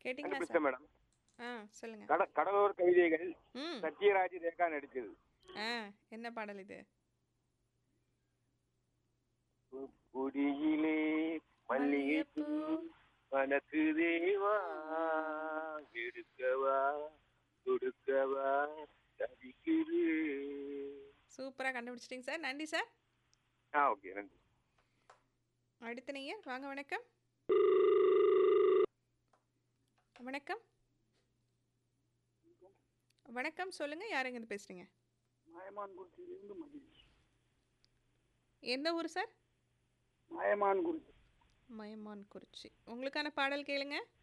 கேட்டிங்களா கண்டுபிடிச்சேன் sir madam ஆ சொல்லுங்க கட கடலோர கவிதைகள் ம் சத்யராஜ் ரேகா நடிச்சது ஆ என்ன பாடல் இது குடியிலே மல்லிகைப்பூ மனக்கு தேவா எடுக்கவா கொடுக்கவா தவிக்குது சூப்பராக கண்டுபிடிச்சிட்டிங்க சார் நன்றி சார் ஆ ஓகே நன்றி அடுத்த நீங்கள் வாங்க வணக்கம் வணக்கம் வணக்கம் சொல்லுங்கள் யாருங்க இது பேசுகிறீங்க மாயமான்குறிச்சியிலிருந்து மகிழ்ச்சி எந்த ஊர் சார் மாயமான்குறிச்சி மயமான் குறிச்சி உங்களுக்கான பாடல் கேளுங்க